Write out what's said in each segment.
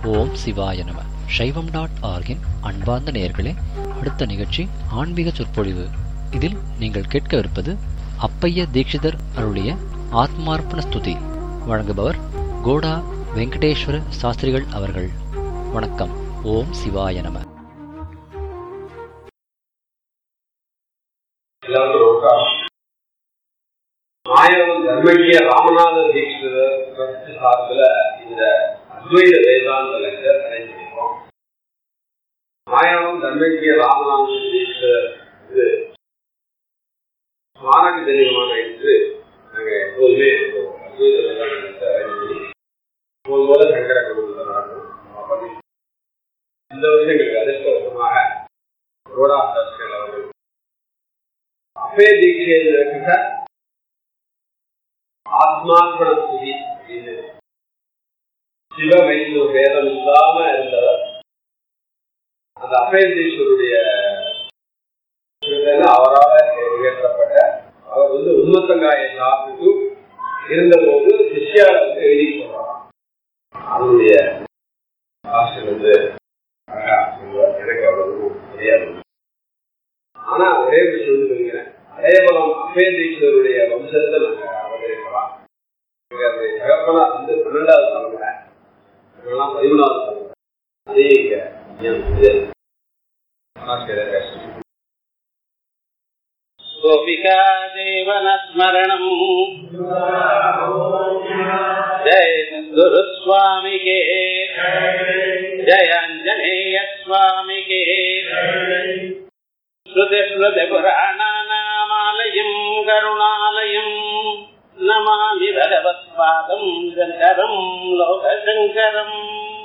ஓம் சிவாய நம சைவம் டாட் ஆர்கின் அன்பார்ந்த நேயர்களே அடுத்த நிகழ்ச்சி ஆன்மீக சொற்பொழிவு இதில் நீங்கள் கேட்கவிருப்பது அப்பைய தீட்சிதர் அருளிய ஆத்மார்ப்பண ஸ்துதி வழங்குபவர் கோடா வெங்கடேஸ்வர சாஸ்திரிகள் அவர்கள் வணக்கம் ஓம் சிவாய நம எல்லாருக்கும் நமஸ்காரம் மாயவன் தர்மகிய ராமநாத தீட்சிதர் ட்ரஸ்ட் சார்பில் இந்த அத்வைத வேதாந்த லெக்சர் அரேஞ்ச் பண்ணிருக்கோம் மாயவன் தர்மகிய ராமநாத தீட்சிதர் இது ஸ்மாரக தினமான இன்று நாங்கள் எப்போதுமே ஒரு அத்வைத வேதாந்த லெக்சர் அரேஞ்ச் பண்ணி எப்போது போல சங்கர குரு இந்த வருஷம் எங்களுக்கு அதிர்ஷ்டவசமாக ரோடா சாஸ்திரிகள் அவர்கள் அப்பே தீட்சையில் இருக்கிற ஆத்மார்ப்பண ஸ்துதி அப்படின்னு சிவ வைஷ்ணவ வேதம் இல்லாம இருந்தவர் அந்த அப்பேந்தீஸ்வருடைய அவரால் இயற்றப்பட்ட அவர் வந்து உண்மத்தங்காயை சாப்பிட்டு இருந்தபோது சிஷ்யால வந்து எழுதி சொல்றாராம் அவருடைய ஆசிரியர் வந்து அழகா சொல்லுவார் எனக்கு அவ்வளவு தெரியாது ஆனா ஒரே விஷயம் வந்து சொல்லிக்கிறேன் அதேபலம் அப்பேந்தீஸ்வருடைய வம்சத்தை நாங்க அவதரிக்கலாம் அந்த தகப்பனா வந்து பன்னெண்டாவது தலைமுறை இவங்கெல்லாம் பதிமூணாவது தலைமுறை அதே இங்க இது ஆசிரியர் பேசுறேன் गोपिका देवनस्मरणम् जय गुरुस्वामि के जयाञ्जनेय स्वामि के श्रुतिस्मृतिपुराणानामालयम् करुणालयम् नमामि भगवत्पादम् शङ्करम् लोकशङ्करम्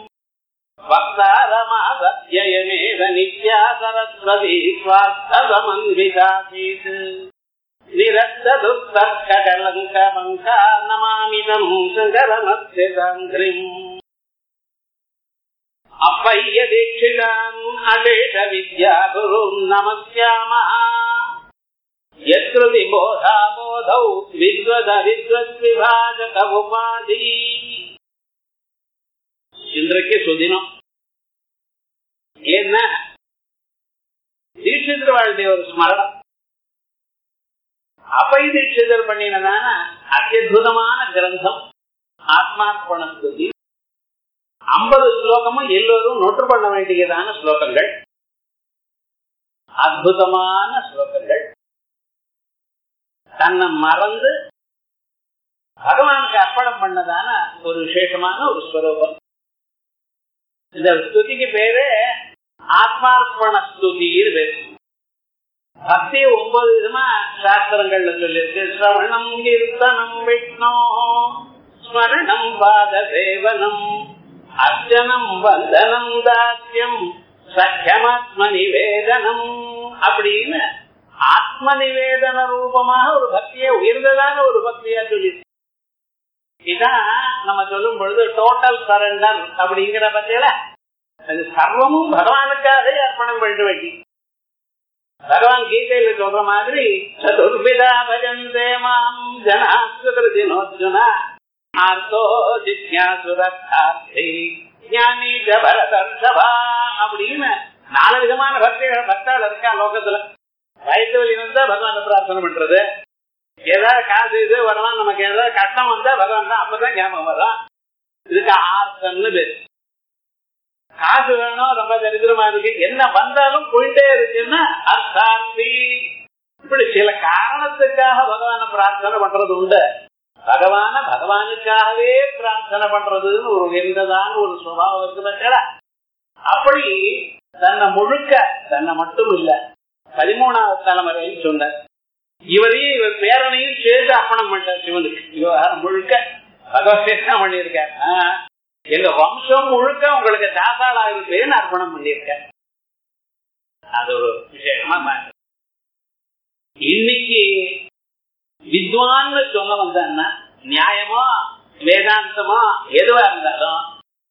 वक्तारमासत्ययमेव नित्या सरस्वती स्वार्थसमन्वितासीत् निरस्तदुस्तर्ककलङ्कमङ्का नमामिदम् शङ्करमस्य साङ्घ्रिम् अपय्य दीक्षिताम् अशेष विद्यागुरुम् नमस्यामः यत्कृति बोधाबोधौ विद्वद विद्वद्विभाजक उपाधि இன்றைக்கு சுதினம் என்ன தீட்சிதர் வாழ்ந்த ஒரு ஸ்மரணம் அப்பை தீட்சிதர் பண்ணினதான அத்தியுதமான கிரந்தம் ஆத்மார்ப்பண ஸ்துதி ஐம்பது ஸ்லோகமும் எல்லோரும் நோட்டு பண்ண வேண்டியதான ஸ்லோகங்கள் அற்புதமான ஸ்லோகங்கள் தன்னை மறந்து பகவானுக்கு அர்ப்பணம் பண்ணதான ஒரு விசேஷமான ஒரு ஸ்வரூபம் இந்த ஸ்துதிக்கு பேரு ஆத்மார்ப்பண ஸ்துதின்னு பேரு பக்தி ஒன்பது விதமா சாஸ்திரங்கள்ல சொல்லியிருக்கு சிரவணம் கீர்த்தனம் விஷ்ணோ ஸ்மரணம் பாத சேவனம் அர்ச்சனம் வந்தனம் தாஸ்யம் சக்கியமாத்ம நிவேதனம் அப்படின்னு ஆத்ம நிவேதன ரூபமாக ஒரு பக்தியை உயர்ந்ததான ஒரு பக்தியா சொல்லி இதான் நம்ம சொல்லும் பொழுது டோட்டல் சரண்டர் அப்படிங்கிற பத்தியில அது சர்வமும் பகவானுக்காக அர்ப்பணம் பண்ண வேண்டி பகவான் கீதையில சொல்ற மாதிரி சதுர்விதா பஜந்தே மாம் ஜனாசுகிருதினோர்ஜுனா ஆர்த்தோ ஜிக்யாசுரத்தார்த்தி ஞானி பரதர்ஷபா அப்படின்னு நாலு விதமான பக்திகள் பக்தாள் இருக்கா லோகத்துல வயிற்று வலி வந்தா பகவான் பிரார்த்தனை பண்றது ஏதாவது காசு இது வரலாம் நமக்கு ஏதாவது கஷ்டம் வந்தா பகவான் தான் அப்பதான் ஞாபகம் வரும் இதுக்கு ஆர்த்தம்னு பேரு காசு வேணும் ரொம்ப தரித்திரமா இருக்கு என்ன வந்தாலும் போயிட்டே இருக்குன்னா அர்த்தார்த்தி இப்படி சில காரணத்துக்காக பகவான பிரார்த்தனை பண்றது உண்டு பகவான பகவானுக்காகவே பிரார்த்தனை பண்றதுன்னு ஒரு உயர்ந்ததான ஒரு சுபாவம் இருக்கு அப்படி தன்னை முழுக்க தன்னை மட்டும் இல்ல பதிமூணாவது தலைமுறைன்னு சொன்னார் இவரையும் இவர் பேரனையும் சேர்த்து அர்ப்பணம் பண்ணிட்டார் சிவனுக்கு விவகாரம் முழுக்க பகவத்கீதா பண்ணியிருக்கார் எங்க வம்சம் முழுக்க உங்களுக்கு தாசாளா இருப்பேன்னு அர்ப்பணம் பண்ணியிருக்க அது ஒரு விசேஷமா இன்னைக்கு வித்வான்னு சொல்ல வந்தா நியாயமோ வேதாந்தமோ எதுவா இருந்தாலும்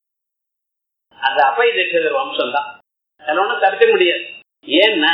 அது அப்பை தட்சதர் வம்சம் தான் அதில் ஒன்றும் தடுக்க முடியாது ஏன்னா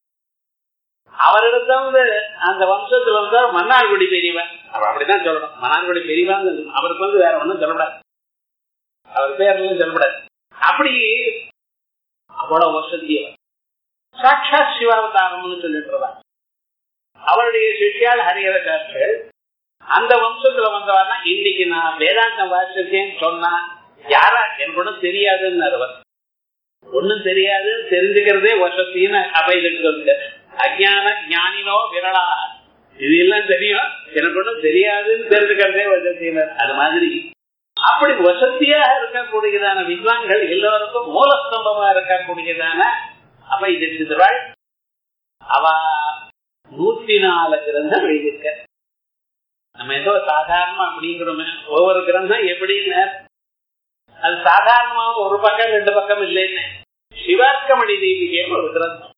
அவரிடத்துல வந்து அந்த வம்சத்துல வந்து மன்னார்குடி பெரியவன் அவர் அப்படிதான் சொல்லணும் மன்னார்குடி பெரியவன் அவருக்கு வந்து வேற ஒண்ணும் சொல்லக்கூடாது அவர் பேர்லாம் சொல்லக்கூடாது அப்படி அவ்வளவு வசதியவர் சாட்சாத் சிவாவதாரம்னு சொல்லிட்டு இருந்தார் அவருடைய சிஷ்யால் ஹரிஹர சாஸ்திரிகள் அந்த வம்சத்துல வந்தவர்னா இன்னைக்கு நான் வேதாந்தம் வாசிச்சிருக்கேன்னு சொன்னா யாரா எனக்கு ஒண்ணும் தெரியாதுன்னு அவர் ஒண்ணும் தெரியாது தெரிஞ்சுக்கிறதே வசத்தின்னு அபைதிட்டு அஜான ஞானினோ விரலா இது எல்லாம் தெரியும் எனக்கு ஒண்ணும் தெரியாதுன்னு தெரிஞ்சுக்கிறதே வசத்தினர் அது மாதிரி அப்படி வசதியாக இருக்கக்கூடியதான வித்வான்கள் எல்லோருக்கும் மூலஸ்தம்பமா இருக்கக்கூடியதான அபைதிட்டுவாள் அவ நூத்தி நாலு கிரந்தம் எழுதியிருக்க நம்ம ஏதோ சாதாரணமா அப்படிங்கிறோமே ஒவ்வொரு கிரந்தம் எப்படின்னு அது சாதாரணமா ஒரு பக்கம் ரெண்டு பக்கம் இல்லைன்னு சிவார்க்கமணி தீபிகேன்னு ஒரு கிரந்தம்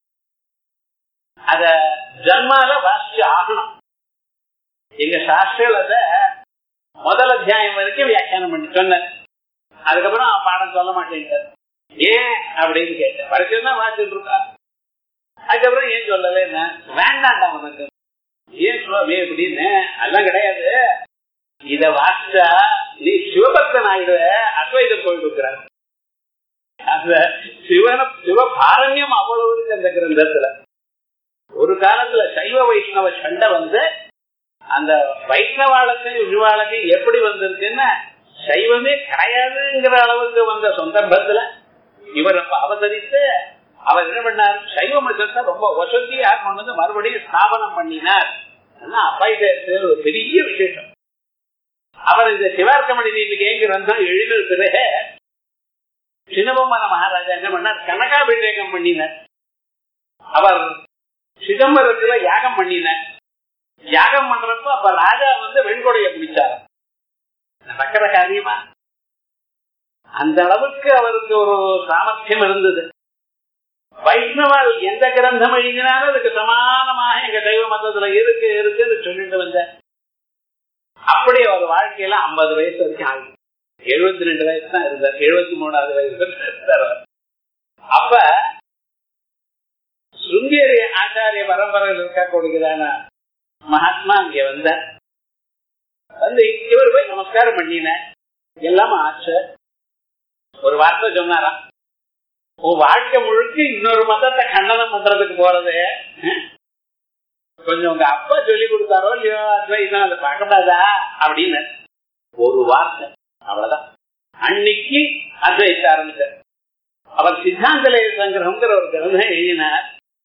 அத ஜன்மால வாசிச்சு ஆகணும் எங்க சாஸ்திரிகள் அத முதல் அத்தியாயம் வரைக்கும் வியாக்கியானம் பண்ணி சொன்னார் அதுக்கப்புறம் அவன் பாடம் சொல்ல மாட்டேன்ட்டார் ஏன் அப்படின்னு கேட்டேன் வரைக்கும் தான் வாசிட்டு இருக்கா அதுக்கப்புறம் ஏன் சொல்லவே என்ன வேண்டாண்டா உனக்கு ஏன் சுவாமி அப்படின்னு அதெல்லாம் கிடையாது இத வாசிச்சா நீ சிவபக்தன் ஆயிடுவ அத்வைதம் போயிட்டு அந்த சிவன சிவபாரண்யம் அவ்வளவு இருக்கு அந்த கிரந்தத்துல ஒரு காலத்துல சைவ வைஷ்ணவ சண்டை வந்து அந்த வைஷ்ணவாளுக்கும் விழுவாளுக்கும் எப்படி வந்திருக்குன்னா சைவமே கிடையாதுங்கிற அளவுக்கு வந்த சந்தர்ப்பத்துல இவர் அப்ப அவதரித்து அவர் என்ன பண்ணார் சைவ மதத்தை ரொம்ப வசதியா கொண்டு வந்து மறுபடியும் ஸ்தாபனம் பண்ணினார் அப்பாயிட்டு ஒரு பெரிய விசேஷம் அவர் இந்த சிவார்க்கமணி நீதிக்கு கிரந்தம் எழுதின பிறகு சின்னபொம்மன மகாராஜா என்ன பண்ணார் கனகாபிஷேகம் பண்ணினார் அவர் சிதம்பரத்துல யாகம் பண்ணினார் யாகம் பண்றப்ப அப்ப ராஜா வந்து வெண்கொடைய பிடிச்சார் நடக்கிற காரியமா அந்த அளவுக்கு அவருக்கு ஒரு சாமர்த்தியம் இருந்தது வைஷ்ணவால் எந்த கிரந்தம் எழுதினாலும் அதுக்கு சமானமாக எங்க தெய்வ மதத்துல இருக்கு இருக்குன்னு சொல்லிட்டு வந்த அப்படி அவர் வாழ்க்கையில ஐம்பது வயசு வரைக்கும் ஆகுது எழுபத்தி ரெண்டு வயசு தான் இருந்தார் எழுபத்தி மூணாவது வயசு இருந்தார் அப்ப சுங்கேரி ஆச்சாரிய பரம்பரையில் இருக்கக்கூடியதான மகாத்மா இங்க வந்த வந்து இவர் போய் நமஸ்காரம் பண்ணின எல்லாம் ஆச்சு ஒரு வார்த்தை சொன்னாராம் உன் வாழ்க்கை முழுக்க இன்னொரு மதத்தை கண்டனம் பண்றதுக்கு போறது கொஞ்சம் உங்க அப்பா சொல்லி கொடுத்தாரோ இல்லையோ அத்வைதம் அதை பார்க்கக்கூடாதா அப்படின்னு ஒரு வார்த்தை அவ்வளவுதான் அன்னைக்கு அத்வைத்த ஆரம்பிச்சார் அவர் சித்தாந்தலய சங்கிரகம்ங்கிற ஒரு கிரந்தம் எழுதினார்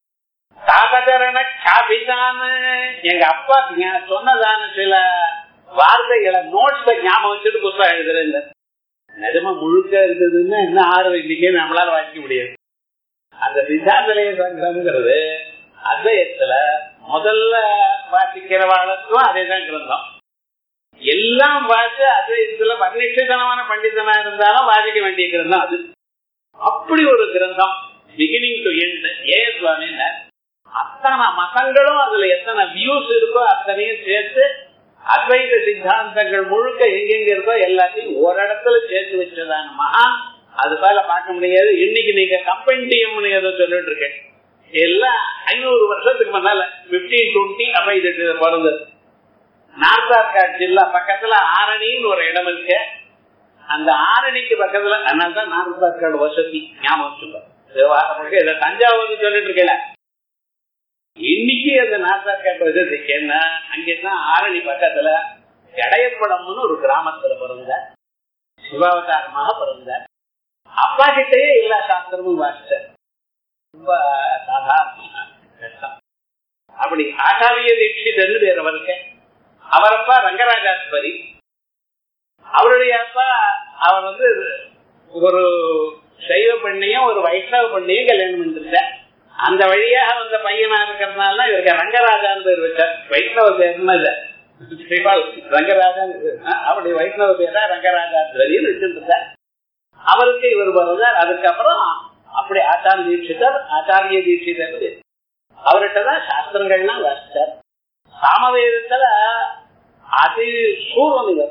தாபகரண காபிதான்னு எங்க அப்பா சொன்னதான சில வார்த்தைகளை நோட்ஸ் ஞாபகம் வச்சுட்டு புத்தகம் எழுதுறேன் நிஜமா முழுக்க இருந்ததுன்னா என்ன ஆறு இன்னைக்கே நம்மளால வாசிக்க முடியாது அந்த சித்தாந்தலய சங்கிரம்ங்கிறது அத்வயத்துல முதல்ல வாசிக்கிறவாளுக்கும் அதேதான் கிரந்தம் எல்லாம் வாசி அத்வயத்துல பன்னிஷதனமான பண்டிதனா இருந்தாலும் வாசிக்க வேண்டிய கிரந்தம் அது அப்படி ஒரு கிரந்தம் பிகினிங் டு எண்ட் ஏ சுவாமி அத்தனை மதங்களும் அதுல எத்தனை வியூஸ் இருக்கோ அத்தனையும் சேர்த்து அத்வைத சித்தாந்தங்கள் முழுக்க எங்கெங்க இருக்கோ எல்லாத்தையும் ஒரு இடத்துல சேர்த்து வச்சதான மகான் அது போல பார்க்க முடியாது இன்னைக்கு நீங்க கம்பெனியம்னு ஏதோ சொல்லிட்டு இருக்கேன் எல்லாம் ஐநூறு வருஷத்துக்கு முன்னால பிப்டீன் டுவெண்ட்டி அப்ப இது பிறந்தது நார்த் ஆர்காட் ஜில்லா பக்கத்துல ஆரணின்னு ஒரு இடம் இருக்கு அந்த ஆரணிக்கு பக்கத்துல அதனால்தான் நார்த் ஆர்காடு வசதி ஞாபகம் வச்சுக்கோ இதை தஞ்சாவூர் சொல்லிட்டு இருக்கல இன்னைக்கு அந்த நார்த் ஆர்காட் வசதி என்ன அங்கேதான் ஆரணி பக்கத்துல எடையப்படம்னு ஒரு கிராமத்துல பிறந்த சிவாவதாரமாக பிறந்த அப்பா கிட்டயே எல்லா சாஸ்திரமும் வாசிச்சார் ரொம்ப சாதாரண கஷ்டம் அப்படி ஆச்சாரிய தீட்சிதர்னு பேர் அவருக்கு அவரப்பா ரங்கராஜாஸ்பரி அவருடைய அப்பா அவர் வந்து ஒரு சைவ பெண்ணையும் ஒரு வைஷ்ணவ பெண்ணையும் கல்யாணம் பண்ணிருந்தார் அந்த வழியாக வந்த பையனா இருக்கிறதுனால இவருக்கு ரங்கராஜான்னு பேர் வச்சார் வைஷ்ணவ பேர்னு இல்ல ரங்கராஜான் அவருடைய வைஷ்ணவ பேரா ரங்கராஜாஸ்வரின்னு வச்சிருந்தார் அவருக்கு இவர் பிறந்தார் அதுக்கப்புறம் அப்படி ஆச்சாரிய தீட்சிதர் ஆச்சாரிய தீட்சிதர் அவர்கிட்டதான் சாஸ்திரங்கள்லாம் வாசிச்சார் சாமவேதத்துல அதி சூரம் இவர்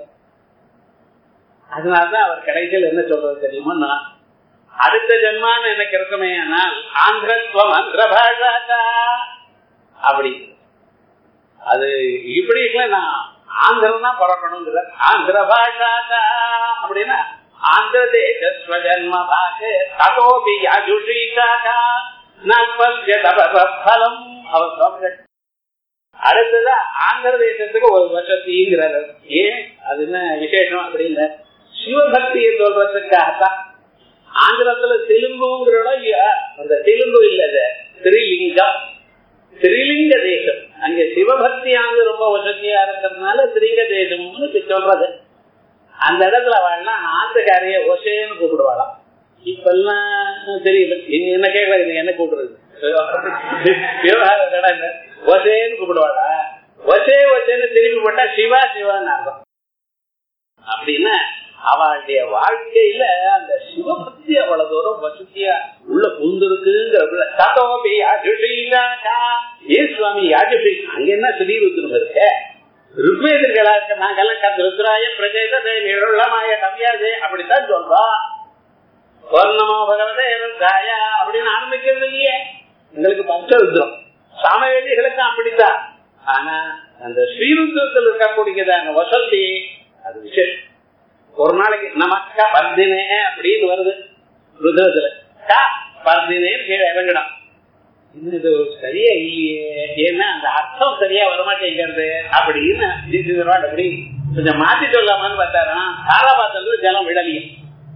அதனாலதான் அவர் கடைசியில் என்ன சொல்றது தெரியுமா அடுத்த ஜென்மான்னு எனக்கு இருக்குமே ஆனால் ஆந்திரத்துவம் ஆந்திர பாஷாக்கா அப்படி அது இப்படி இல்லை நான் ஆந்திரன் தான் பிறக்கணுங்கிற ஆந்திர பாஷாக்கா அப்படின்னா ஆந்திரதேசஸ்வஜன்ம பாக ததோபி யாஜுஷி சாகா நல்பஸ்ய தபலம் அவர் சொல்றார் அடுத்ததா ஆந்திர தேசத்துக்கு ஒரு வசதிங்கிறார் ஏன் அது என்ன விசேஷம் அப்படின்னு சிவபக்தியை சொல்றதுக்காகத்தான் ஆந்திரத்துல தெலுங்குங்கிறோட அந்த தெலுங்கு இல்ல ஸ்ரீலிங்கம் ஸ்ரீலிங்க தேசம் அங்க சிவபக்தி அங்க ரொம்ப வசதியா இருக்கிறதுனால ஸ்ரீலிங்க தேசம்னு சொல்றது அந்த இடத்துல வாழலாம் ஆந்திரக்காரைய ஒசேன்னு கூப்பிடுவாளாம் இப்பெல்லாம் தெரியல நீங்க என்ன கேட்கல என்ன கூப்பிடுறது விவகாரம் ஒசேன்னு கூப்பிடுவாளா ஒசே ஒசேன்னு திருப்பி போட்டா சிவா சிவான்னு அர்த்தம் அப்படின்னா அவளுடைய வாழ்க்கையில அந்த சிவபக்தி அவ்வளவு தூரம் வசதியா உள்ள புந்திருக்குங்கிற தத்தோபி ஏன் சுவாமி யாஜுஷி அங்க என்ன ஸ்ரீருத்ரம் இருக்க ருக்வேதர்களா இருக்க நாங்கெல்லாம் கத்து ருத்ராய பிரஜேத நிழமாய கவியாஜே அப்படித்தான் சொல்றோம் வர்ணமோ பகவதே ருத்ராயா அப்படின்னு ஆரம்பிக்கிறது இல்லையே உங்களுக்கு பஞ்சருத்ரம் சாமவேதிகளுக்கு அப்படித்தான் ஆனா அந்த ஸ்ரீருத்ரத்தில் இருக்கக்கூடியதான வசதி அது விசேஷம் ஒரு நாளைக்கு நமக்கா பர்தினே அப்படின்னு வருது ருத்ரத்துல கா பர்தினேன்னு கீழே இறங்கணும் இது சரியா இல்லையே ஏன்னா அந்த அர்த்தம் சரியா வரமாட்டேங்கிறது அப்படின்னு அப்படி கொஞ்சம் மாத்தி சொல்லாமன்னு பார்த்தாரா தாராபாத்திரத்துல ஜலம் விடலையும்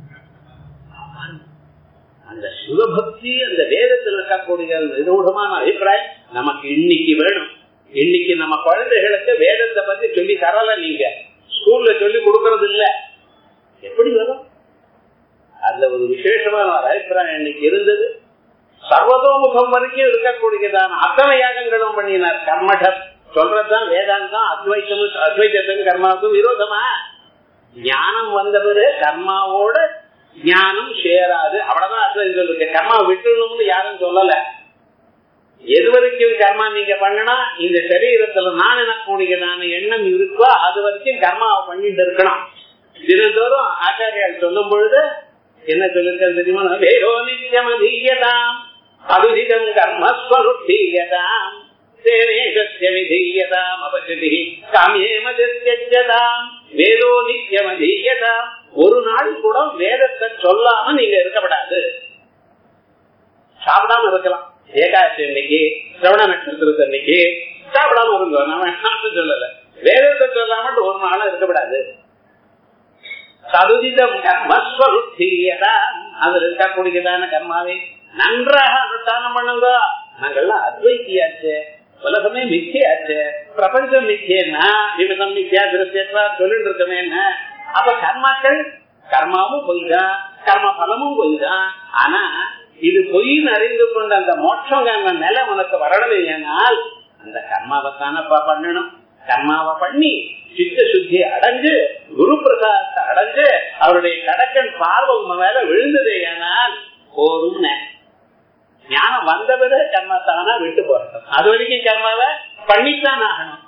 அந்த சிவபக்தி அந்த வேதத்தில் இருக்கக்கூடிய நிரூடமான அபிப்பிராயம் நமக்கு இன்னைக்கு வேணும் இன்னைக்கு நம்ம குழந்தைகளுக்கு வேதத்தை பத்தி சொல்லி தரல நீங்க ஸ்கூல்ல சொல்லி கொடுக்கறது இல்ல எப்படி வரும் அதுல ஒரு விசேஷமான ஒரு அபிப்பிராயம் இன்னைக்கு இருந்தது சர்வதோமுகம் வரைக்கும் இருக்கக்கூடியதான அத்தனை யாகங்களும் பண்ணினார் கர்மடம் சொல்றதுதான் வேதாந்தம் அத்வைத்தம் அத்வைத்தத்துக்கும் கர்மாவுக்கும் விரோதமா ஞானம் வந்தவரு கர்மாவோட ஞானம் சேராது அவ்வளவுதான் அத்வைத்தம் இருக்கு கர்மா விட்டுணும்னு யாரும் சொல்லல எது வரைக்கும் கர்மா நீங்க பண்ணனா இந்த சரீரத்துல நான் எனக்கூடியதான எண்ணம் இருக்கோ அது வரைக்கும் கர்மாவை பண்ணிட்டு இருக்கணும் தினந்தோறும் ஆச்சாரியால் சொல்லும் பொழுது என்ன சொல்லிருக்க தெரியுமா வேரோ நித்தியம் அதீயதாம் அதுதிதம் கர்மஸ்வருத்தீயதாம் சேனேகஸ்ய விதீயதாம் அபசதி காமியேமதியதாம் வேதோ நித்தியம் அதீயதாம் ஒரு நாள் கூட வேதத்தை சொல்லாம நீங்க இருக்கப்படாது சாப்பிடாம இருக்கலாம் ஏகாசி அன்னைக்கு சிரவண நட்சத்திரத்து அன்னைக்கு சாப்பிடாம இருந்தோம் நம்ம சொல்லல வேதத்தை சொல்லாம ஒரு நாளும் இருக்கப்படாது சதுதிதம் கர்மஸ்வருத்தீயதா அதுல இருக்கக்கூடியதான கர்மாவை நன்றாக அனுஷ்டானம் பண்ணுங்க நாங்கள்லாம் அத்வைத்தியாச்சு உலகமே மித்தியாச்சு பிரபஞ்சம் மித்தியன்னா விமதம் மித்தியா திருஷ்யத்வா சொல்லிட்டு இருக்கமே அப்ப கர்மாக்கள் கர்மாவும் பொய் தான் கர்ம பலமும் பொய் தான் ஆனா இது பொய்ன்னு அறிந்து கொண்ட அந்த மோட்சம் நிலை உனக்கு வரலையானால் அந்த கர்மாவை தானப்பா பண்ணணும் கர்மாவை பண்ணி சித்த சுத்தி அடைஞ்சு குரு பிரசாதத்தை அடைஞ்சு அவருடைய கடக்கன் பார்வை மேல விழுந்ததே ஆனால் போரும் ஞானம் வந்தவர கர்மத்தானா விட்டு போறோம் அது வரைக்கும் கர்மாவை பண்ணித்தான் ஆகணும்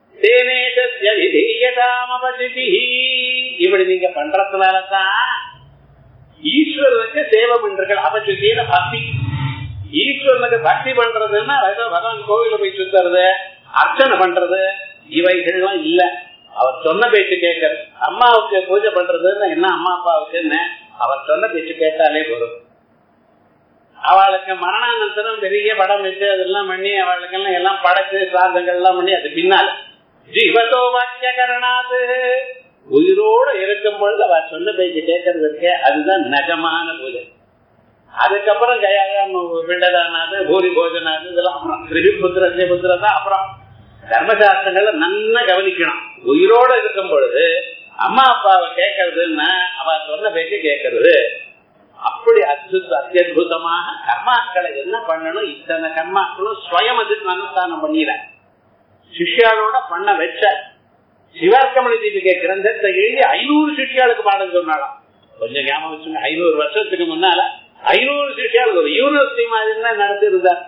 இப்படி நீங்க பண்றதுனாலதான் ஈஸ்வரனுக்கு சேவை பண்றீர்கள் அபச்சுத்தின பக்தி ஈஸ்வரனுக்கு பக்தி பண்றதுன்னா பகவான் கோவில போய் சுத்துறது அர்ச்சனை பண்றது இவைகள்லாம் இல்ல அவர் சொன்ன பேச்சு கேட்கறது அம்மாவுக்கு பூஜை பண்றதுன்னு என்ன அம்மா அப்பாவுக்கு என்ன அவர் சொன்ன பேச்சு கேட்டாலே போதும் அவளுக்கு மரணானந்தரம் பெரிய படம் வச்சு அதெல்லாம் பண்ணி அவளுக்கெல்லாம் எல்லாம் படைச்சு சாதங்கள் எல்லாம் பண்ணி அது பின்னால ஜீவதோ வாக்கிய கரணாது உயிரோட இருக்கும் பொழுது அவ சொன்ன பேச்சு கேட்கறது இருக்கே அதுதான் நகமான பூஜை அதுக்கப்புறம் கயாயம் பிண்டதானாது பூரி போஜனாது இதெல்லாம் அப்புறம் திரிபுத்திர ஸ்ரீபுத்திர தான் அப்புறம் தர்மசாஸ்திரங்களை நல்லா கவனிக்கணும் உயிரோட இருக்கும் பொழுது அம்மா அப்பாவை கேட்கறதுன்னா அவ சொன்ன பேச்சு கேட்கறது அப்படி அத்புத அத்தியுதமாக கர்மாக்களை என்ன பண்ணணும் இத்தனை கர்மாக்களும் ஸ்வயம் அதுக்கு அனுஷ்டானம் பண்ணிட சிஷ்யாளோட பண்ண வச்ச சிவார்க்கமணி தீபிகை கிரந்தத்தை எழுதி ஐநூறு சிஷ்யாளுக்கு பாடம் சொன்னாலாம் கொஞ்சம் ஞாபகம் வச்சுங்க ஐநூறு வருஷத்துக்கு முன்னால ஐநூறு சிஷ்யாளுக்கு ஒரு யூனிவர்சிட்டி மாதிரி தான் நடத்திருந்தார்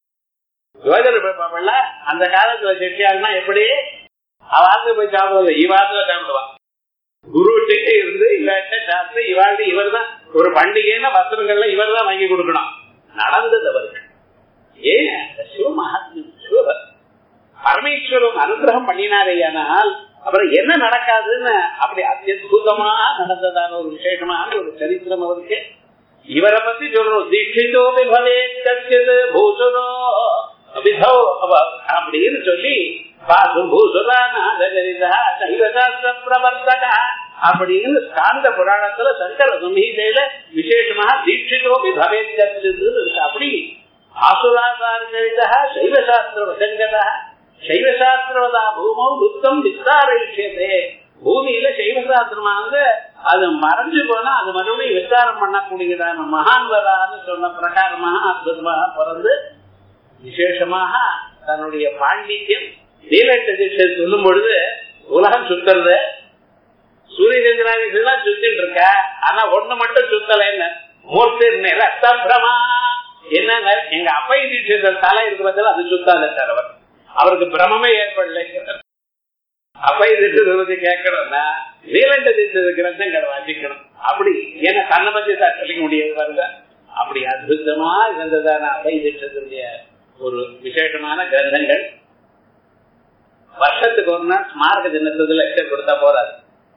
யோஜனை அந்த காலத்துல சிஷ்யாள்னா எப்படி அவாத்துல போய் சாப்பிடுவது இவாத்துல சாப்பிடுவான் குருகிட்டே இருந்து இவர்கிட்ட சாப்பிட்டு இவாழ்ந்து இவர் தான் ஒரு பண்டிகைன்னா வஸ்திரங்கள்ல இவர் தான் வாங்கி கொடுக்கணும் நடந்தது அவருக்கு ஏன் சிவ மகாத்மியம் சிவ பரமேஸ்வரன் அனுகிரகம் பண்ணினாரேயானால் அப்புறம் என்ன நடக்காதுன்னு அப்படி அத்தியுதமா நடந்ததான ஒரு விசேஷமான ஒரு சரித்திரம் அவருக்கு இவரை பத்தி சொல்றோம் தீட்சிதோபி பவே கச்சித் பூசுரோ விதோ அவ- அப்படின்னு சொல்லி பாசு பூசுரா நாதகரிதா சைவசாஸ்திர பிரவர்த்தகா அப்படின்னு ஸ்காந்த புராணத்துல சங்கர சம்ஹீதையில விசேஷமா தீட்சிதோபி பவே கச்சித் இருக்கு அப்படி ஆசுராசாரிதா சைவசாஸ்திர வசங்கதா சைவசாஸ்திரவதா பூமோ லுப்தம் விஸ்தாரிஷியதே பூமியில சைவசாஸ்திரமானது அது மறைஞ்சு போனா அது மறுபடியும் விஸ்தாரம் பண்ணக்கூடியதான மகான்வரான்னு சொன்ன பிரகாரமாக அற்புதமாக பிறந்து விசேஷமாக தன்னுடைய பாண்டித்யம் நீலட்ட திசை சொல்லும் பொழுது உலகம் சுத்துறது சூரிய சந்திராதிகள்லாம் சுத்திட்டு இருக்க ஆனா ஒண்ணு மட்டும் சுத்தல என்ன மூர்த்தி ரத்தபிரமா என்னங்க எங்க அப்பை தீட்சிதர் தலை இருக்கிறதுல அது சுத்தாத சார் அவர் அவருக்கு பிரமமே ஏற்படல அப்பை தீட்சிதர் பத்தி கேட்கணும்னா நீலண்ட தீட்சிதர் கிரந்தங்களை வாசிக்கணும் அப்படி ஏன்னா தன்னை பத்தி சார் சொல்லிக்க முடியாது பாருங்க அப்படி அற்புதமா இருந்ததான அப்பை தீட்சிதருடைய ஒரு விசேஷமான கிரந்தங்கள் வருஷத்துக்கு ஒரு நாள் ஸ்மாரக தினத்துல லெக்சர் கொடுத்தா போறாது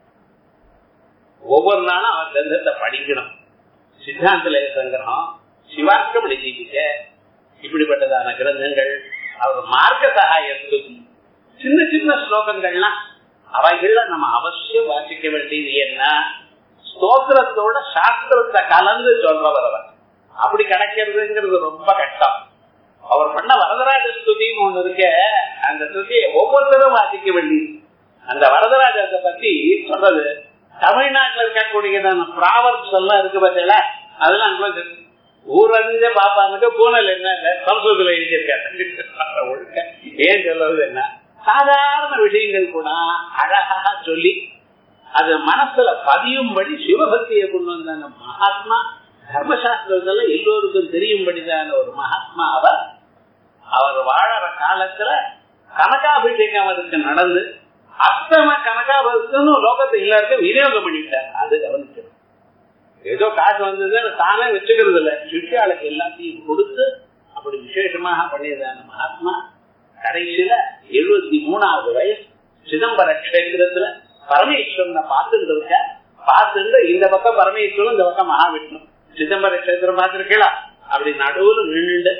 ஒவ்வொரு நாளும் அவர் கிரந்தத்தை படிக்கணும் சித்தாந்த சங்கிரகம் சிவார்க்கமணி ஜீவிக்க இப்படிப்பட்டதான கிரந்தங்கள் அவர் மார்க்க சகாய ஸ்துதி சின்ன சின்ன ஸ்லோகங்கள்லாம் அவைகள்ல நம்ம அவசியம் வாசிக்க வேண்டியது என்ன ஸ்தோத்திரத்தோட சாஸ்திரத்தை கலந்து சொல்றவர் அவர் அப்படி கிடைக்கிறதுங்கிறது ரொம்ப கஷ்டம் அவர் பண்ண வரதராஜ ஸ்துதின்னு ஒண்ணு இருக்க அந்த ஸ்துதியை ஒவ்வொருத்தரும் வாசிக்க வேண்டியது அந்த வரதராஜத்தை பத்தி சொல்றது தமிழ்நாட்டுல இருக்கக்கூடியதான ப்ராவர்ஸ் எல்லாம் இருக்கு பார்த்தீங்களா அதெல்லாம் கூட இருக்கு. ஊரறிஞ்ச பாப்பானுக்கு பூனல் என்ன இல்ல சம்ஸ்கிருதத்துல எழுதியிருக்காரு ஒழுக்க ஏன் சொல்றது என்ன சாதாரண விஷயங்கள் கூட அழகா சொல்லி அது மனசுல பதியும்படி சிவபக்தியை கொண்டு வந்த அந்த மகாத்மா தர்மசாஸ்திரத்துல எல்லோருக்கும் தெரியும்படிதான ஒரு மகாத்மா அவர் அவர் வாழற காலத்துல கனகாபிஷேகம் அவருக்கு நடந்து அத்தனை கனகாபத்துன்னு லோகத்தை எல்லாருக்கும் விநியோகம் பண்ணிட்டார் அது கவனிக்கணும் ஏதோ காசு வந்தது அதை தானே வச்சுக்கிறது இல்ல சிஷ்யாளுக்கு எல்லாத்தையும் கொடுத்து அப்படி விசேஷமாக பண்ணியதான மகாத்மா கடைசியில எழுபத்தி மூணாவது வயசு சிதம்பர கஷேத்திரத்துல பரமேஸ்வரனை பார்த்துட்டு இருக்க பார்த்துட்டு இந்த பக்கம் பரமேஸ்வரன் இந்த பக்கம் மகாவிஷ்ணு சிதம்பர கஷேத்திரம் பார்த்திருக்கீங்களா அப்படி நடுவுல நின்றுண்டு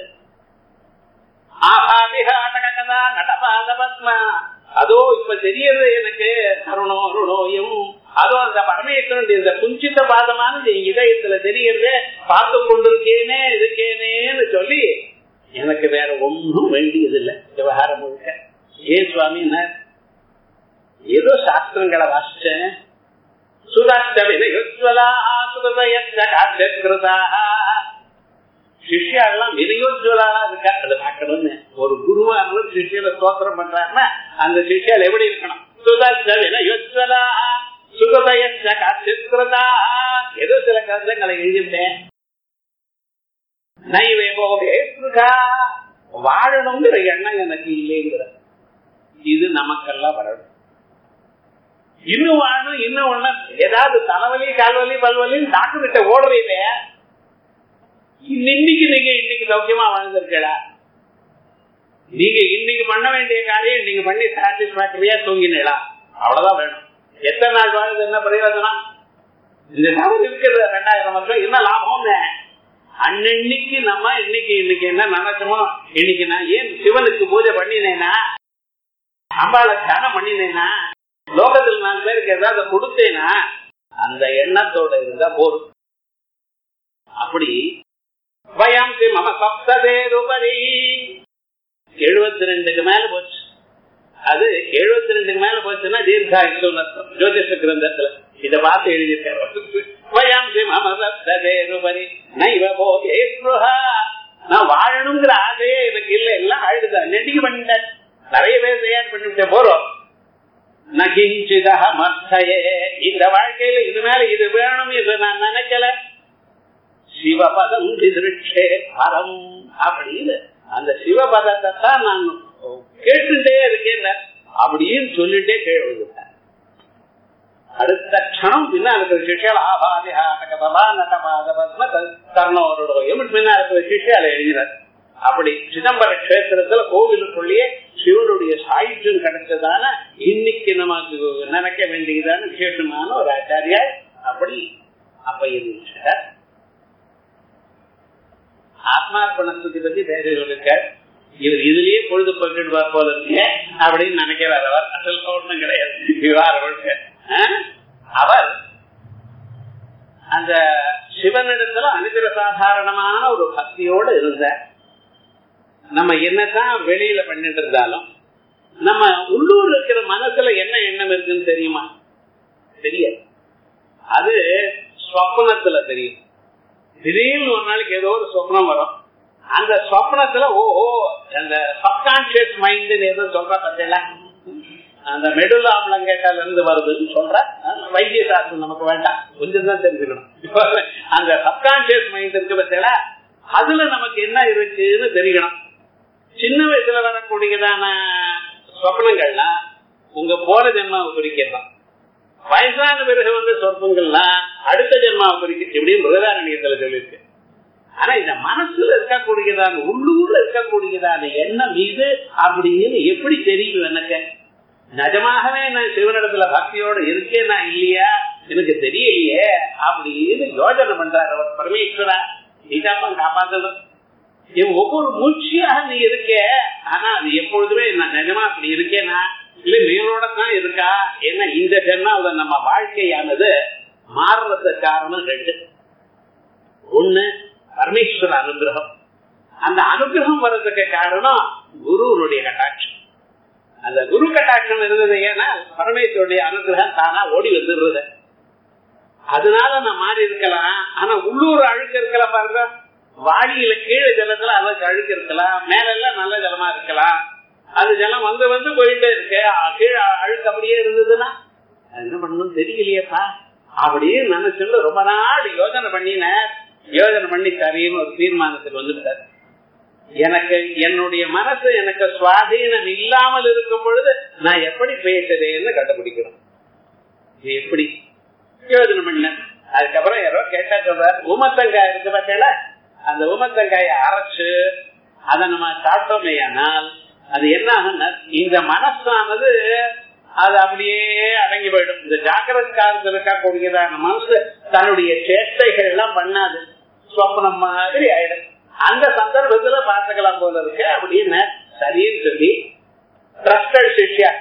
ஆபாபிகாடகதா நடபாத பத்மா அதோ இப்ப தெரியறது எனக்கு அருணோ அருணோயம் அதோ அந்த பரமேஸ்வரன் இந்த குஞ்சித்த பாதமானது என் இதயத்துல தெரியறது பார்த்து கொண்டிருக்கேனே இருக்கேனேன்னு சொல்லி எனக்கு வேற ஒன்றும் வேண்டியதில்லை விவகாரம் முழுக்க ஏன் சுவாமி ஏதோ சாஸ்திரங்களை வாசிச்சேன் சுதாஷ்டவிதயுஜ்வலா சுதயஸ்கிருதா சிஷ்யாலாம் வினயோஜ்வலா இருக்கா அதை பார்க்கணும்னு ஒரு குருவா இருந்தாலும் சிஷ்யல ஸ்தோத்திரம் பண்றாருன்னா அந்த சிஷ்யால் எப்படி இருக்கணும் சுதர்ஷ வினயோஜ்வலா சுகதயஸ்கிருதா ஏதோ சில கருத்தங்களை எழுதிட்டேன் நைவே போகே வாழணுங்கிற எண்ணம் எனக்கு இல்லைங்கிற இது நமக்கெல்லாம் வரணும் இன்னும் வாழணும் இன்னும் ஒண்ணு ஏதாவது தலைவலி கால்வலி பல்வலி டாக்டர் கிட்ட ஓடுறீங்க இன்னைக்கு நீங்க இன்னைக்கு சௌக்கியமா வாழ்ந்திருக்கா நீங்க இன்னைக்கு பண்ண வேண்டிய காரியம் நீங்க பண்ணி சாட்டிஸ்பாக்டரியா தூங்கினீங்களா அவ்வளவுதான் வேணும் எத்தனை நாள் வாழ்ந்து என்ன பிரயோஜனம் இந்த தவறு இருக்கிறது ரெண்டாயிரம் வருஷம் என்ன லாபம்னு அன்னன்னைக்கு நம்ம இன்னைக்கு இன்னைக்கு என்ன நினைச்சோமோ இன்னைக்கு நான் ஏன் சிவனுக்கு பூஜை பண்ணினேனா அம்பாளை தியானம் பண்ணினேனா லோகத்தில் நாலு பேருக்கு ஏதாவது கொடுத்தேனா அந்த எண்ணத்தோட இருந்தா போதும் அப்படி வயாந்தி மம சப்ததேருபரி எழுபத்தி ரெண்டுக்கு மேல போச்சு அது எழுபத்தி ரெண்டுக்கு மேல போச்சுன்னா தீர்காயுன்னு அர்த்தம் ஜோதிஷ கிரந்தத்துல இத பார்த்து எழுதியிருக்காரு வயாந்தி மம சப்ததேருபரி நைவ போகே ஸ்ருஹா நான் வாழணுங்கிற ஆசையே எனக்கு இல்ல எல்லாம் அழுதுதான் நெட்டிக்கு பண்ணிட்டேன் நிறைய பேர் தயார் பண்ணிவிட்டேன் போறோம் நகிஞ்சிதா மத்தையே இந்த வாழ்க்கையில இது மேல இது வேணும் இது நான் நினைக்கல சிவபதம் திருட்சே பரம் அப்படின்னு அந்த சிவபதத்தை தான் நான் கேட்டுட்டே இருக்கேன் அப்படின்னு சொல்லிட்டே கீழே விழுந்துட்டேன் அடுத்த க்ஷணம் பின்னா இருக்கிற சிஷியால் ஆபாதி ஆட்டகபா நட்டபாத பத்ம கர்ணோருடைய பின்னா இருக்கிற சிஷியால எழுதினார் அப்படி சிதம்பர கஷேத்திரத்துல கோவிலுக்குள்ளேயே சிவனுடைய சாயுஜம் கிடைச்சதான இன்னைக்கு நமக்கு நினைக்க வேண்டியதான விசேஷமான ஒரு ஆச்சாரியார் அப்படி அப்ப இருந்துட்டார் ஆத்மார்ப்பணத்தை பத்தி பேச இருக்கார் இவர் இதுலயே பொழுது போக்கிடுவார் போல இருக்கு அப்படின்னு நினைக்கிறார் அவர் அசல் ஒண்ணும் கிடையாது விவாரம் அவர் அந்த சிவனிடத்துல அனுகிர சாதாரணமான ஒரு பக்தியோட இருந்த நம்ம என்னதான் வெளியில பண்ணிட்டு இருந்தாலும் நம்ம உள்ளூர் இருக்கிற மனசுல என்ன எண்ணம் இருக்குன்னு தெரியுமா தெரியாது அது ஸ்வப்னத்துல தெரியும் திடீர்னு ஒரு நாளைக்கு ஏதோ ஒரு சொப்னம் வரும் அந்த சொப்னத்துல ஓஹோ அந்த சப்கான்சியஸ் மைண்ட் ஏதோ சொல்ற பத்தில அந்த மெடுல ஆம்பளங்கேட்டால இருந்து வருதுன்னு சொல்ற வைத்திய சாஸ்திரம் நமக்கு வேண்டாம் கொஞ்சம் தான் தெரிஞ்சுக்கணும் அந்த சப்கான்சியஸ் மைண்ட் இருக்கு பத்தில அதுல நமக்கு என்ன இருக்குன்னு தெரியணும் சின்ன வயசுல வரக்கூடியதான சொப்னங்கள்லாம் உங்க போற ஜென்மாவை குறிக்கலாம் வயசான பிறகு வந்து சொற்பங்கள்லாம் அடுத்த ஜென்மாவை குறிக்க இப்படியும் மிருகதாரண்யத்துல சொல்லியிருக்கு ஆனா இந்த மனசுல இருக்கக்கூடியதான உள்ளூர்ல இருக்கக்கூடியதான எண்ணம் இது அப்படின்னு எப்படி தெரியும் எனக்கு நிஜமாகவே நான் சிவனிடத்துல பக்தியோட இருக்கேனா இல்லையா எனக்கு தெரியலையே அப்படின்னு யோஜனை பண்றாரு அவர் பரமேஸ்வரா நீதாப்பா காப்பாத்தது என் ஒவ்வொரு மூச்சியாக நீ இருக்க ஆனா அது எப்பொழுதுமே நான் நிஜமா அப்படி இருக்கேனா இல்ல மேலோட தான் இருக்கா ஏன்னா இந்த ஜென்மாவில நம்ம வாழ்க்கையானது மாறுறதுக்கு காரணம் ரெண்டு ஒண்ணு பரமேஸ்வர அனுகிரகம் அந்த அனுகிரகம் வர்றதுக்கு காரணம் குருவனுடைய கட்டாட்சம் அந்த குரு கட்டாட்சம் இருந்தது ஏன்னா பரமேஸ்வருடைய அனுகிரகம் தானா ஓடி வந்துடுறது அதனால நான் மாறி இருக்கலாம் ஆனா உள்ளூர் அழுக்கு இருக்கலாம் பாருங்க வாடியில கீழே ஜலத்துல அளவுக்கு அழுக்கு இருக்கலாம் மேல எல்லாம் நல்ல ஜலமா இருக்கலாம் அது ஜலம் வந்து வந்து போயிட்டே இருக்கு கீழே அழுக்கு அப்படியே இருந்ததுன்னா என்ன பண்ணணும் தெரியலையப்பா அப்படியே நினைச்சுட்டு ரொம்ப நாள் யோசனை பண்ணின யோசனை பண்ணி சரின்னு ஒரு தீர்மானத்துக்கு வந்துட்டார் எனக்கு என்னுடைய மனசு எனக்கு சுவாதீனம் இல்லாமல் இருக்கும் பொழுது நான் எப்படி பேசுறேன்னு கண்டுபிடிக்கணும் எப்படி யோசனை பண்ண அதுக்கப்புறம் யாரோ கேட்டா சொல்றாரு உமத்தங்காய் இருக்கு பார்த்தீங்களா அந்த உமத்தங்காயை அரைச்சு அதை நம்ம சாப்பிட்டோமே ஆனால் அது என்ன ஆகும்னா இந்த மனசானது அது அப்படியே அடங்கி போயிடும் இந்த ஜாக்கிரத காலத்தில் இருக்கக்கூடியதான மனசு தன்னுடைய சேஷ்டைகள் எல்லாம் பண்ணாது சொப்னம் மாதிரி ஆயிடும் அந்த சந்தர்ப்பத்துல பாத்துக்கலாம் போல இருக்கு அப்படின்னு சரின்னு சொல்லி ட்ரஸ்டட் சிஷ்யா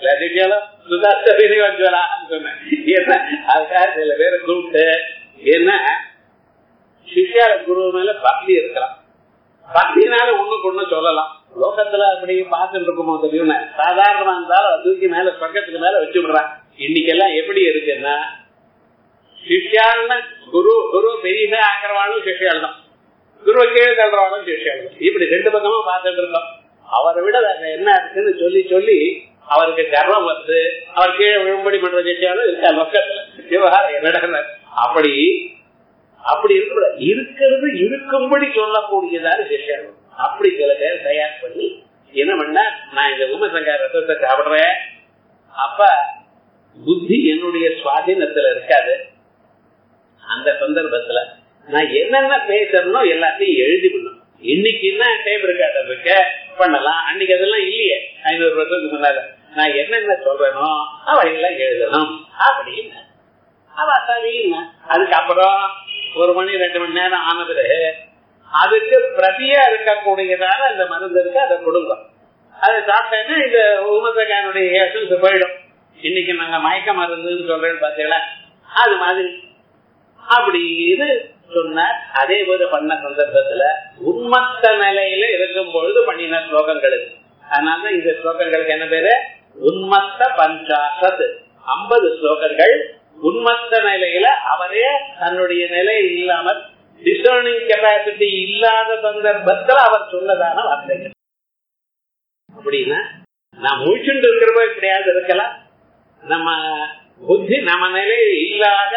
அதுக்காக சில பேரை கூப்பிட்டு என்ன சிஷ்யா குரு மேல பக்தி இருக்கலாம் பக்தினால ஒண்ணுக்கு ஒண்ணு சொல்லலாம் லோகத்துல அப்படி பார்த்துட்டு இருக்குமோ தெரியும் சாதாரணமா இருந்தாலும் தூக்கி மேல பக்கத்துக்கு மேல வச்சு விடுறான் இன்னைக்கெல்லாம் எப்படி இருக்குன்னா சிஷ்யான்னு குரு குரு பெரிய ஆக்கிறவாளும் சிஷ்யால் தான் குருவை கீழே தள்ளுறவாளும் சிஷ்யால் தான் இப்படி ரெண்டு பக்கமா பார்த்துட்டு இருக்கோம் அவரை விட வேற என்ன இருக்குன்னு சொல்லி சொல்லி அவருக்கு கர்வம் வந்து அவர் கீழே விழும்படி பண்ற சிஷ்யாலும் இருக்கா லோக்கத்துல விவகாரம் என்னடா அப்படி அப்படி இருக்க இருக்கிறது இருக்கும்படி சொல்லக்கூடியதான விஷயம் அப்படி சில பேர் தயார் பண்ணி என்ன பண்ண நான் இந்த உமசங்கார ரத்தத்தை சாப்பிடுறேன் அப்ப புத்தி என்னுடைய சுவாதீனத்துல இருக்காது அந்த சந்தர்ப்பத்துல நான் என்னென்ன பேசணும்னோ எல்லாத்தையும் எழுதி பண்ணும் இன்னைக்கு என்ன டேப் ரெக்கார்டர் இருக்க பண்ணலாம் அன்னைக்கு அதெல்லாம் இல்லையே ஐநூறு வருஷத்துக்கு முன்னால நான் என்னென்ன சொல்றேனோ அவையெல்லாம் எழுதணும் அப்படின்னு அவ சரின்னா அதுக்கப்புறம் ஒரு மணி ரெண்டு மணி நேரம் ஆன பிறகு அதுக்கு பிரதியா இருக்கக்கூடியதான அந்த மருந்து இருக்கு அதை கொடுங்க அதை சாப்பிட்டேன்னா இந்த உமதகானுடைய எசன்ஸ் போயிடும் இன்னைக்கு நாங்க மயக்க மருந்துன்னு சொல்றேன்னு பாத்தீங்களா அது மாதிரி அப்படின்னு சொன்னார் அதே போல பண்ண சந்தர்ப்பத்துல உண்மத்த நிலையில இருக்கும் பொழுது பண்ணின ஸ்லோகங்கள் இது அதனால இந்த ஸ்லோகங்களுக்கு என்ன பேரு உண்மத்த பஞ்சாசத் ஐம்பது ஸ்லோகங்கள் உண்மத்த நிலையில அவரே தன்னுடைய நிலை இல்லாமல் டிசர்னிங் கெப்பாசிட்டி இல்லாத சந்தர்ப்பத்தில் அவர் சொன்னதான வார்த்தைகள் அப்படின்னா நான் முழிச்சுட்டு இருக்கிறப்ப எப்படியாவது இருக்கலாம் நம்ம புத்தி நம்ம நிலையில் இல்லாத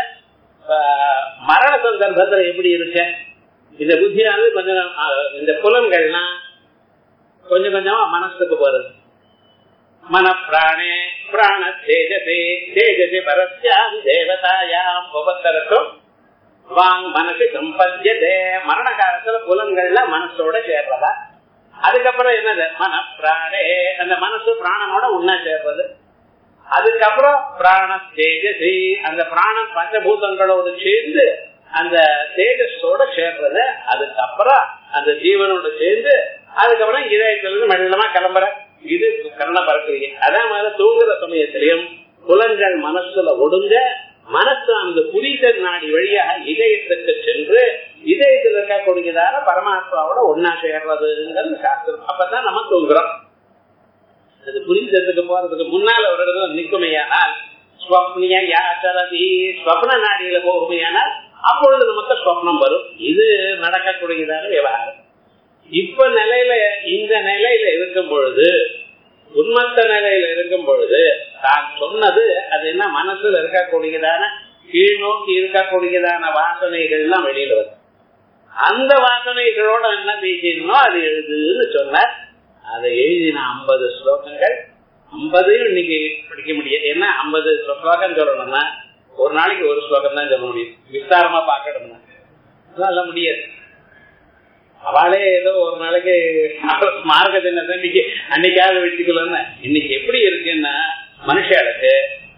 மரண சந்தர்ப்பத்துல எப்படி இருக்க இந்த புத்தியானது கொஞ்சம் இந்த புலன்கள்லாம் கொஞ்சம் கொஞ்சமா மனசுக்கு போறது மன பிராணே பிராண தேஜசே தேஜசே பரஸ்யாம் தேவதாயாம் ஒவ்வொருத்தருக்கும் வாங் மனசு சம்பத்தியதே மரண காலத்துல புலன்கள்ல மனசோட சேர்றதா அதுக்கப்புறம் என்னது மன பிராணே அந்த மனசு பிராணனோட உண்ணா சேர்றது அதுக்கப்புறம் பிராண தேஜசி அந்த பிராணம் பஞ்சபூதங்களோடு சேர்ந்து அந்த தேஜஸோட சேர்றது அதுக்கப்புறம் அந்த ஜீவனோட சேர்ந்து அதுக்கப்புறம் இதயத்திலிருந்து மெல்லமா கிளம்புற இது கரண பரப்பிரிகை அதே மாதிரி தூங்குற சமயத்திலையும் புலன்கள் மனசுல ஒடுங்க மனசு அந்த புரிதல் நாடி வழியாக இதயத்துக்கு சென்று இதயத்தில் இருக்கக்கூடியதான பரமாத்மாவோட ஒன்னா சேர்றதுங்கிறது சாஸ்திரம் அப்பதான் நம்ம தூங்குறோம் அது புரிஞ்சதுக்கு போறதுக்கு முன்னால ஒரு இடத்துல நிற்குமையானால் ஸ்வப்னிய யாச்சரதி ஸ்வப்ன நாடியில போகுமையானால் அப்பொழுது நமக்கு ஸ்வப்னம் வரும் இது நடக்கக்கூடியதான விவகாரம் இப்ப நிலையில இந்த நிலையில இருக்கும் பொழுது உண்மத்த நிலையில இருக்கும் பொழுது தான் சொன்னது அது என்ன மனசுல இருக்கக்கூடியதான கீழ் நோக்கி இருக்கக்கூடியதான வாசனைகள் எல்லாம் வெளியில வரும் அந்த வாசனைகளோட என்ன பேசிடணும் அது எழுதுன்னு சொன்னார் அதை எழுதின ஐம்பது ஸ்லோகங்கள் ஐம்பதையும் இன்னைக்கு படிக்க முடியாது ஏன்னா ஐம்பது ஸ்லோகம் சொல்லணும்னா ஒரு நாளைக்கு ஒரு ஸ்லோகம் தான் சொல்ல முடியும் விஸ்தாரமா பார்க்கணும்னா சொல்ல முடியாது அவளே ஏதோ ஒரு நாளைக்கு மார்க்க தினத்தை இன்னைக்கு அன்னைக்காக வச்சுக்கலன்னு இன்னைக்கு எப்படி இருக்குன்னா மனுஷாளுக்கு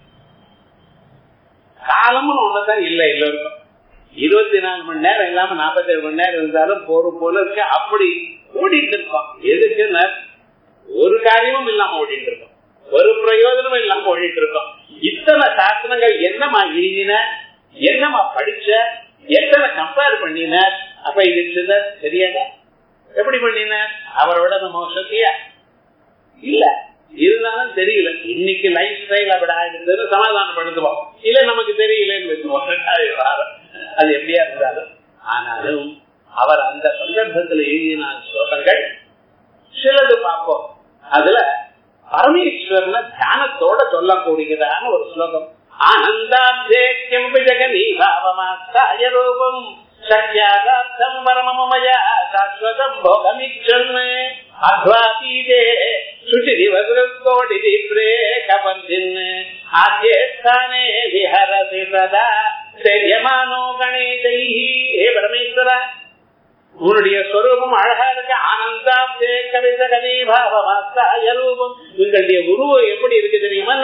காலமும் ஒண்ணுதான் இல்லை எல்லோருக்கும் இருபத்தி நாலு மணி நேரம் இல்லாம நாற்பத்தேழு மணி நேரம் இருந்தாலும் போற போல இருக்கு அப்படி ஓடிட்டு இருக்கோம் எதுக்குன்னா ஒரு காரியமும் இல்லாம ஓடிட்டு இருக்கோம் ஒரு பிரயோஜனமும் இல்லாம ஓடிட்டு இருக்கோம் இத்தனை சாஸ்திரங்கள் என்னமா எழுதின என்னமா படிச்ச எத்தனை கம்பேர் பண்ணின அப்ப இது தெரியாத எப்படி பண்ணின அவரோட நம்ம சக்தியா இல்ல இருந்தாலும் தெரியல இன்னைக்கு லைஃப் ஸ்டைல் அப்படி ஆயிடுது சமாதானப்படுத்துவோம் இல்ல நமக்கு தெரியலன்னு வச்சுவோம் அது எப்படியா இருந்தாலும் ஆனாலும் அவர் அந்த சந்தர்ப்பத்தில் எழுதின ஸ்லோகங்கள் சிலது பார்ப்போம் அதுல பரமேஸ்வரன தியானத்தோட சொல்லக்கூடியதான ஒரு ஸ்லோகம் ஆனந்தாப்தேக்கியம் ஜகனீ பாவமாஸ்தாய ரூபம் சத்யாதார்த்தம் பரமமயா சாஸ்வதம் போகமிச்சன்னு அத்வாதீதே சுச்சிதிவசுகோடி தீப்ரே கபந்தின் ஆத்யே ஸ்தானே விஹரசி சதா செரியமானோ கணேசை ஏ பரமேஸ்வரா உன்னுடைய ஸ்வரூபம் அழகா இருக்கு ஆனந்தாப்தே கவித கதி பாவமாஸ்தாய ரூபம் உங்களுடைய உருவம் எப்படி இருக்கு தெரியுமா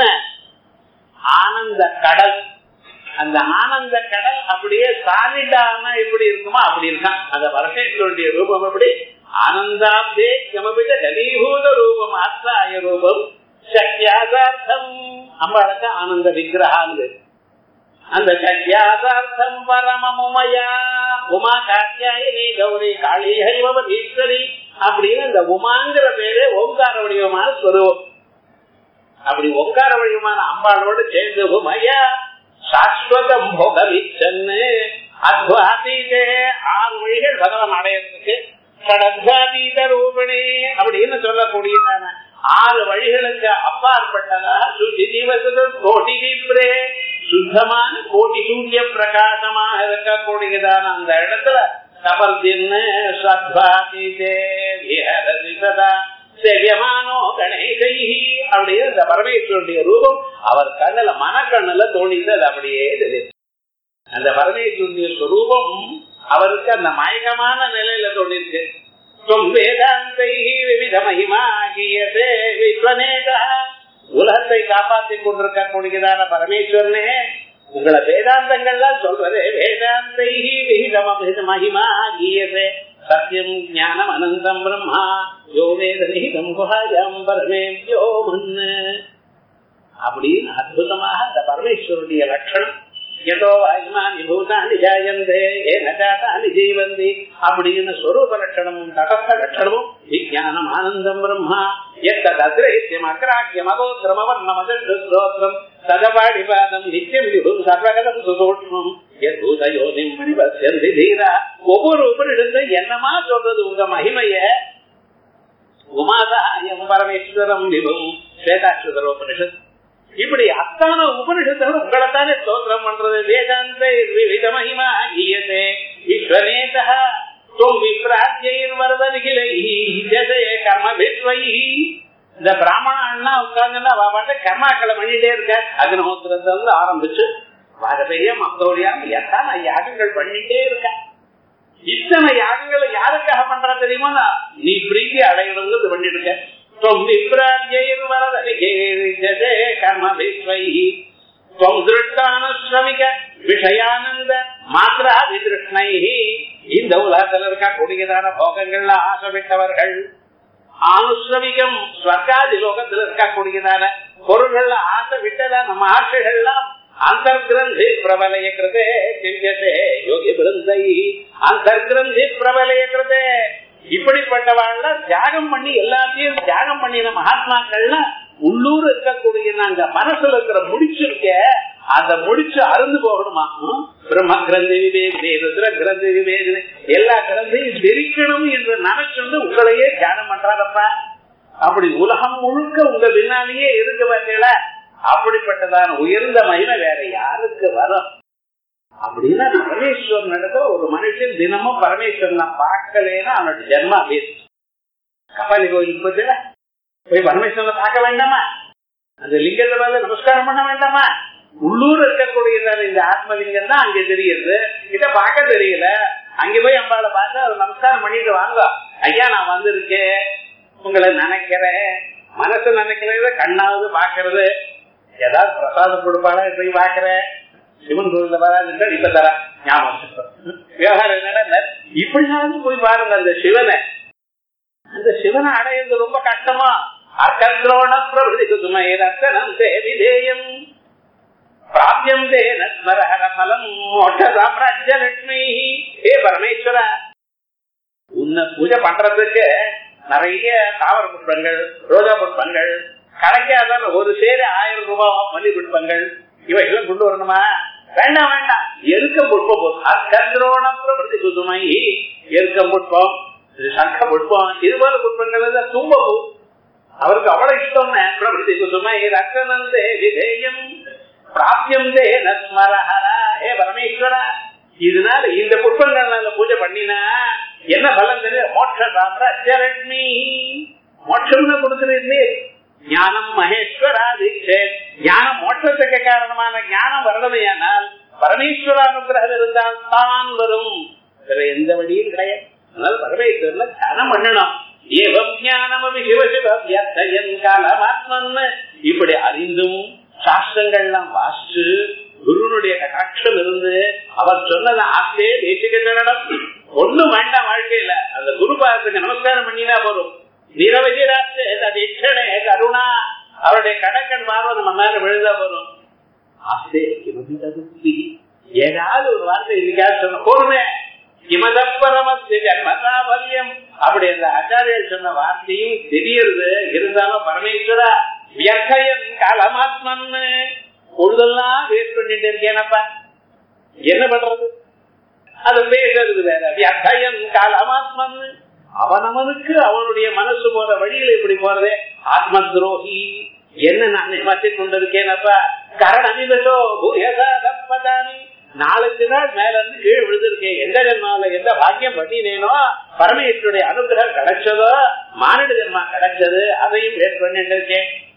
ஆனந்த கடல் அந்த ஆனந்த கடல் அப்படியே சாலிடான எப்படி இருக்குமோ அப்படி இருக்கான் அந்த பரமேஸ்வருடைய ரூபம் எப்படி ஆனந்தாப்தே கமபித கலீபூத ரூபம் ஆஸ்தாய ரூபம் சக்தியாதார்த்தம் அம்பாளுக்கு ஆனந்த விக்கிரகான்னு அந்த சத்யாதார்த்தம் பரமமுமயா உமா காத்தியாயினி கௌரி காளி ஹரிபவதீஸ்வரி அப்படின்னு இந்த உமாங்கிற பேரு ஓங்கார வடிவமான ஸ்வரூபம் அப்படி ஓங்கார வடிவமான அம்பாளோடு சேர்ந்து உமையா சாஸ்வதம் போகவிச்சன்னு அத்வாதீதே ஆறு வழிகள் பகவான் அடையறதுக்கு கடத்வாதீத ரூபிணி அப்படின்னு சொல்லக்கூடியதான ஆறு வழிகளுக்கு அப்பாற்பட்டதா சுசி தீவசதம் கோட்டி தீப்ரே சுத்தமான கோட்டி சூரிய பிரகாசமாக இருக்கக்கூடியதான அந்த இடத்துல கபர்தின்னு சத்வாதீதே விஹரதி சதா செவியமானோ கணேசை அப்படியே இந்த பரமேஸ்வருடைய ரூபம் அவர் கண்ணுல மனக்கண்ணுல தோணிது அது அப்படியே தெரியுது அந்த பரமேஸ்வருடைய ஸ்வரூபம் அவருக்கு அந்த மயக்கமான நிலையில தோணிருக்கு வேதாந்தை விவித மகிமா கீயதே விஸ்வநேதா உலகத்தை காப்பாற்றிக் கொண்டிருக்கக்கூடியதான பரமேஸ்வரனே உங்களை வேதாந்தங்கள்லாம் சொல்றது வேதாந்தை விகித மகிமா கீயதே சத்தியம் ஞானம் அனந்தம் பிரம்மா யோ வேத நிகிதம் குஹாயம் பரமேவ்யோ மன்னு அப்படின்னு அற்புதமாக அந்த பரமேஸ்வருடைய லட்சணம் எதோ வாயுமானி பூதானி ஜாயந்தே ஏன ஜாதானி ஜீவந்தி அப்படின்னு ஸ்வரூப லட்சணமும் தடஸ்த லட்சணமும் விஜயானம் ஆனந்தம் பிரம்மா எத்தத் அத்ரேத்தியம் அக்ராக்கியம் அகோத்திரமவர்ணமதோத்திரம் சதபாடிபாதம் நித்தியம் விபும் சர்வகதம் சுசூட்சம் யோனிம் பரிபத்தியந்தி தீரா ஒவ்வொரு உபரிடத்தை என்னமா சொல்றது உங்க மகிமைய உமாதாயம் பரமேஸ்வரம் விபும் ஸ்வேதாஸ்வதரோபனிஷத் இப்படி அத்தான உபனிஷத்துகள் உங்களைத்தானே ஸ்தோத்திரம் பண்றது வேதாந்த விவித மகிமா கீயதே விஸ்வநேதா துவம் விப்ராஜ்யர் வரதனிகிலை கர்ம விஸ்வை இந்த பிராமண அண்ணா உட்கார்ந்துன்னா பாட்டு கர்மாக்களை பண்ணிட்டே இருக்க அக்னஹோத்திரத்துல இருந்து ஆரம்பிச்சு வாஜபேயம் அப்தோடியாம் எத்தனை யாகங்கள் பண்ணிட்டே இருக்க இத்தனை யாகங்களை யாருக்காக பண்றா தெரியுமா நீ பிரீத்தி அடையணுங்கிறது பண்ணிட்டு இருக்க त्वं विप्राज्यैर्वरदलिकेरिजते कर्मभिस्वैः त्वं दृष्टानुश्रमिक விஷயானந்த மாத்ரா விதிருஷ்ணைஹி இந்த உலகத்தில் இருக்க கூடியதான போகங்கள்ல ஆசைப்பட்டவர்கள் ஆனுஸ்ரமிகம் ஸ்வர்காதி லோகத்தில் இருக்கக்கூடியதான பொருள்கள்ல ஆசை விட்டதான மகர்ஷிகள்லாம் அந்தர்கிரந்தி பிரபலய கிருதே சிந்தியதே யோகி பிருந்தை அந்தர்கிரந்தி பிரபலய கிருதே இப்படிப்பட்டவாழ்ல தியாகம் பண்ணி எல்லாத்தையும் தியாகம் பண்ணின மகாத்மாக்கள்னா உள்ளூர் இருக்கக்கூடிய அந்த மனசுல இருக்கிற முடிச்சு இருக்க அந்த முடிச்சு அருந்து போகணுமா ம்? பிரம்ம கிரந்தி விவேகினே ருத்ர கிரந்தி விவேகினே எல்லா கிரந்தையும் தெரிக்கணும் என்று நினைச்சுண்டு உங்களையே தியானம் பண்றாரப்பா அப்படி உலகம் முழுக்க உங்க பின்னாலேயே இருக்க பார்த்தீங்களா அப்படிப்பட்டதான உயர்ந்த மகிமை வேற யாருக்கு வரும் அப்படின்னா பரமேஸ்வரன் இடத்துல ஒரு மனுஷன் தினமும் பரமேஸ்வரனை பார்க்கலன்னா அவனோட ஜென்மா வேஸ்ட் கபாலி கோயிலுக்கு போச்சுல போய் பரமேஸ்வரனை பார்க்க வேண்டாமா அந்த லிங்கத்தை மேல நமஸ்காரம் பண்ண வேண்டாமா உள்ளூர் இருக்கக்கூடியதான இந்த ஆத்மலிங்கம் தான் அங்க தெரியுது இத பார்க்க தெரியல அங்க போய் அம்பாளை பார்த்து அவர் நமஸ்காரம் பண்ணிட்டு வாங்க ஐயா நான் வந்திருக்கேன் உங்களை நினைக்கிறேன் மனசு நினைக்கிறது கண்ணாவது பாக்குறது ஏதாவது பிரசாதம் கொடுப்பாளா போய் பாக்குறேன் சிவன் கோவில்ல வராதுன்ற இப்ப தர ஞாபகம் விவகாரம் என்னடா இப்படியாவது போய் பாருங்க அந்த சிவனை அந்த சிவனை அடையிறது ரொம்ப கஷ்டமா அர்க்கத்ரோண பிரபதி குசுமை ரத்தனம் தேவிதேயம் பிராபியம் தேன ஸ்மரஹர பலம் மோட்ச சாம்ராஜ்ய லட்சுமி ஹே பரமேஸ்வர உன்னை பூஜை பண்றதுக்கு நிறைய தாவர புஷ்பங்கள் ரோஜா புஷ்பங்கள் கிடைக்காத ஒரு சேரு ஆயிரம் ரூபாய் மல்லி புஷ்பங்கள் இவைகளும் கொண்டு வரணுமா வேண்டாம் வேண்டாம் எருக்க புஷ்பம் அர்க்கத்ரோண பிரபதி குசுமை எருக்க புஷ்பம் இது சங்க புஷ்பம் இது போல புஷ்பங்கள் தான் தும்பப்பூ அவருக்கு அவ்வளவு இஷ்டம் பிரபதி குசுமை ரக்கனந்தே விதேயம் பிராபியம் தே நஸ்மரஹரா ஹே பரமேஸ்வரா இதனால இந்த புஷ்பங்கள்னால பூஜை பண்ணினா என்ன பலன் தெரியும் மோட்ச சாம்ராஜ்யலட்சுமி மோட்சம்னு கொடுக்கிறீர்களே ஞானம் மகேஸ்வரா தீட்சே ஞானம் மோட்சத்துக்கு காரணமான ஞானம் வரணுமையானால் பரமேஸ்வர அனுகிரகம் இருந்தால் தான் வரும் வேற எந்த வழியும் கிடையாது அதனால பரமேஸ்வரன தியானம் பண்ணணும் ஏவம் ஞானம் சிவசிவ வியர்த்தயன் காலமாத்மன்னு இப்படி அறிந்தும் சாஸ்திரங்கள்லாம் வாசிச்சு குருனுடைய கட்டாட்சம் இருந்து அவர் சொன்னதை ஆசே தேசிக சரணம் ஒண்ணும் வேண்டாம் வாழ்க்கையில அந்த குரு பாதத்துக்கு நமஸ்காரம் பண்ணினா போதும் நிரவதிராசே தீட்சணே கருணா அவருடைய கடக்கன் பார்வை நம்ம மேல விழுந்தா போதும் ஆசே கிமபி ததுப்தி ஏதாவது ஒரு வார்த்தை இன்னைக்காவது சொன்ன போதுமே கிமதப்பரமஸ்து ஜன்மதாபல்யம் அப்படி அந்த ஆச்சாரியர் சொன்ன வார்த்தையும் தெரியறது இருந்தாலும் பரமேஸ்வரா வியர்த்தயம் காலமாத்மன்னு பொழுதெல்லாம் வேஸ்ட் பண்ணிட்டு இருக்கேனப்பா என்ன பண்றது அது பேசுறது வேற வியர்த்தயம் காலமாத்மன்னு அவன் அவனுக்கு அவனுடைய மனசு போற வழியில இப்படி போறதே ஆத்ம துரோகி என்ன நான் ஏமாற்றிக் கொண்டிருக்கேனப்பா கரணமிதோ பூயசாதப்பதானி நாளுக்கு நாள் மேல இருந்து கீழ் விழுந்திருக்கேன் எந்த ஜென்மாவில எந்த பாக்கியம் பண்ணினேனோ பரமேஸ்வருடைய அனுகிரகம் கிடைச்சதோ மானிட ஜென்மா கிடைச்சது அதையும் வேஸ்ட் பண்ணிட்டு இருக்கேன்